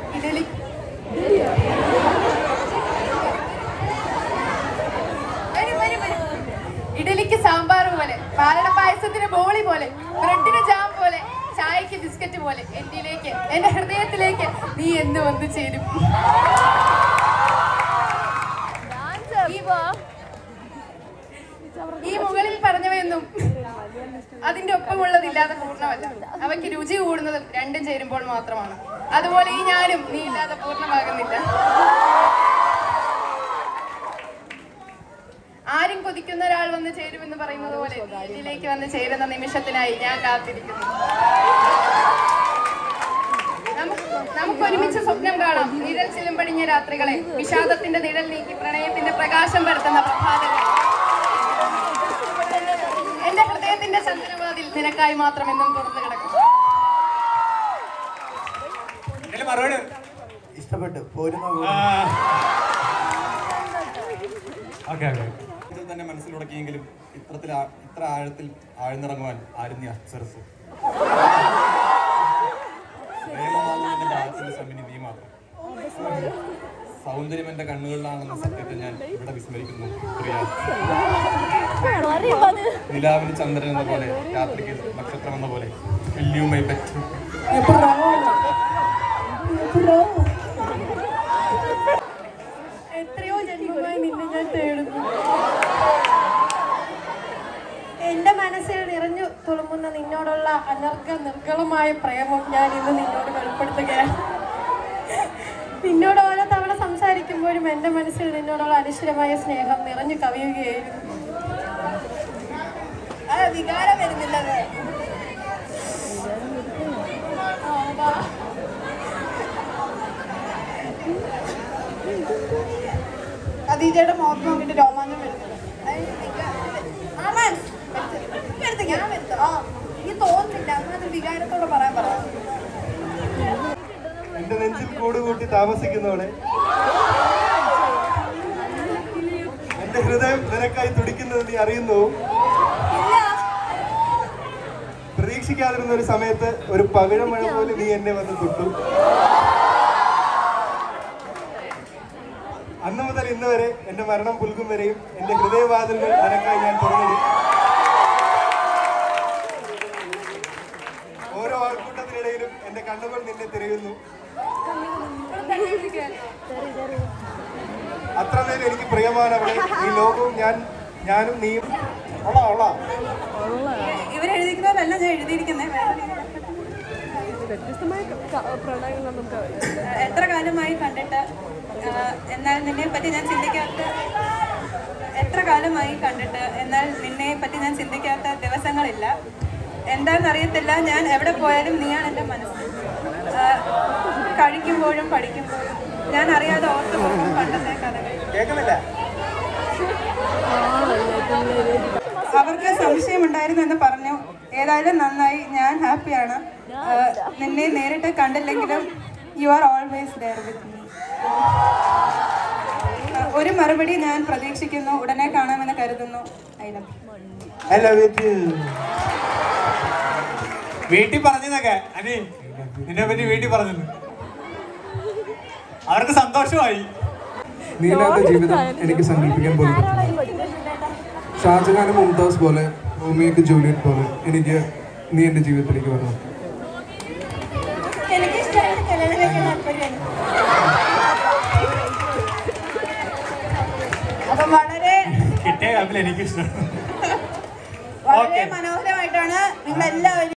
ഇഡലി വരൂ, വരൂ, വരൂ. ഇഡലിക്ക് സാമ്പാർ പോലെ പാലട പായസത്തിന് ബോളി പോലെ ബ്രെഡിന് ജാം പോലെ ചായക്ക് ബിസ്ക്കറ്റ് പോലെ എന്നിലേക്ക് എന്റെ ഹൃദയത്തിലേക്ക് നീ എന്ന് വന്നു ചേരും ഈ മുകളിൽ പറഞ്ഞവയൊന്നും അതിന്റെ ഒപ്പമുള്ളതില്ലാതെ പൂർണ്ണമല്ല അവയ്ക്ക് രുചി കൂടുന്നതും രണ്ടും ചേരുമ്പോൾ മാത്രമാണ് അതുപോലെ ഈ ഞാനും നീ ഇല്ലാതെ പൂർണ്ണമാകുന്നില്ല ആരും കൊതിക്കുന്ന ഒരാൾ വന്ന് ചേരുമെന്ന് പറയുന്നത് പോലെ ഇതിലേക്ക് വന്ന് ചേരുന്ന നിമിഷത്തിനായി ഞാൻ കാത്തിരിക്കുന്നു നമുക്ക് നമുക്ക് ഒരുമിച്ച് സ്വപ്നം കാണാം നിഴൽ ചിലമ്പടിഞ്ഞ രാത്രികളെ വിഷാദത്തിന്റെ നിഴൽ നീക്കി പ്രണയത്തിന്റെ പ്രകാശം പരത്തുന്ന പ്രഭാതങ്ങൾ എന്റെ ഹൃദയത്തിന്റെ ചന്ദ്രവാതിൽ നിനക്കായി മാത്രം എന്നും തുറന്നു കിടക്കും ഇതില് മറുപടി ഇഷ്ടപ്പെട്ടു പോരുന്ന ഓക്കെ ഓക്കെ ഇതിൽ തന്നെ മനസ്സിലുടക്കിയെങ്കിലും ഇത്രത്തിൽ ആ- ഇത്ര ആഴത്തിൽ ആഴ്ന്നിറങ്ങുവാൻ ആരും നീ അപ്സരസ് പ്രേമമാകുന്നതിന്റെ ദാഹത്തിന്റെ സമ്മിനി നീ മാത്രം സൗന്ദര്യം എന്റെ കണ്ണുകളിലാണെന്ന സത്യത്തെ ഞാൻ ഇവിടെ വിസ്മരിക്കുന്നു പ്രിയ നിലാവിന് ചന്ദ്രൻ എന്ന പോലെ രാത്രിക്ക് നക്ഷത്രം എന്ന പോലെ വില്യൂമൈ പറ്റും എത്രയോ ജന്മമായി നിന്നെ ഞാൻ തേടുന്നു എന്റെ മനസ്സിൽ നിറഞ്ഞു തുളുമ്പുന്ന നിന്നോടുള്ള അനർഘ നിർഗളമായ പ്രേമം ഞാൻ ഇന്ന് നിന്നോട് വെളിപ്പെടുത്തുകയാണ് നിന്നോട് ഓരോ തവണ സംസാരിക്കുമ്പോഴും എന്റെ മനസ്സിൽ നിന്നോടുള്ള അനശ്വരമായ സ്നേഹം നിറഞ്ഞു കവിയുകയായിരുന്നു ആ വികാരം വരുന്നില്ലത് ഖദീജയുടെ മുഖത്ത് നോക്കിയിട്ട് രോമാഞ്ചം വരുന്നത് ഞാൻ വരുത്തോ ആ ഈ തോന്നുന്നില്ല അത് വികാരത്തോടെ പറയാൻ പറ എന്റെ നെഞ്ചിൽ കൂട് കൂട്ടി താമസിക്കുന്നവളെ എന്റെ ഹൃദയം നിനക്കായി തുടിക്കുന്നത് നീ അറിയുന്നു പ്രതീക്ഷിക്കാതിരുന്ന ഒരു സമയത്ത് ഒരു പവിഴമഴ പോലെ നീ എന്നെ വന്ന് തൊട്ടു അന്ന് മുതൽ ഇന്ന് വരെ എന്റെ മരണം പുൽകും വരെയും എന്റെ ഹൃദയവാതിലുകൾ നിനക്കായി ഞാൻ തുറന്നിടും ഓരോ ആൾക്കൂട്ടത്തിനിടയിലും എന്റെ കണ്ണുകൾ നിന്നെ തിരയുന്നു അത്രമേൽ എനിക്ക് പ്രിയമാനവളെ ഈ ലോകവും ഞാൻ ഞാനും നീയും ഉള്ള ഉള്ള ഇവരെഴുതിക്കുന്നവരല്ല ഞാൻ എഴുതിയിരിക്കുന്നത് എത്ര കാലമായി കണ്ടിട്ട് ആ, എന്നാൽ നിന്നെ പറ്റി ഞാൻ ചിന്തിക്കാത്ത എത്ര കാലമായി കണ്ടിട്ട് എന്നാൽ നിന്നെ പറ്റി ഞാൻ ചിന്തിക്കാത്ത ദിവസങ്ങളില്ല എന്താണെന്നറിയത്തില്ല ഞാൻ എവിടെ പോയാലും നീയാണ് എൻ്റെ മനസ്സ് ആ, കഴിക്കുമ്പോഴും പഠിക്കുമ്പോഴും ഞാൻ അറിയാതെ ഓർത്തു പോകും പണ്ടത്തെ കഥകൾ കേൾക്കുന്നില്ല അവർക്ക് സംശയമുണ്ടായിരുന്നു എന്ന് പറഞ്ഞു ഏതായാലും നന്നായി ഞാൻ ഹാപ്പിയാണ് ആഹ് നിന്നെ നേരിട്ട് കണ്ടില്ലെങ്കിലും you are always there with me ഒരു മറുപടി ഞാൻ പ്രതീക്ഷിക്കുന്നു ഉടനെ കാണാമെന്ന് കരുതുന്നു I love I love you വീട്ടിൽ പറഞ്ഞതൊക്കെ അനി നിന്നെ പറ്റി വീട്ടിൽ പറഞ്ഞത് അവർക്ക് സന്തോഷമായി നീലാത്ത ജീവിതം എനിക്ക് സങ്കല്പിക്കാൻ പോലും പറ്റില്ല ഷാജഹാനും മുംതാസ് പോലെ റോമിയോക്ക് ജൂലിയറ്റ് പോലെ എനിക്ക് നീ എൻ്റെ ജീവിതത്തിലേക്ക് വരണം എനിക്കിഷ്ടമായിട്ട് കല്യാണം താല്പര്യമാണ് അപ്പം വളരെ കിട്ടിയ കാപ്പിൽ എനിക്കിഷ്ടം വളരെ മനോഹരമായിട്ടാണ് നിങ്ങളെല്ലാവരും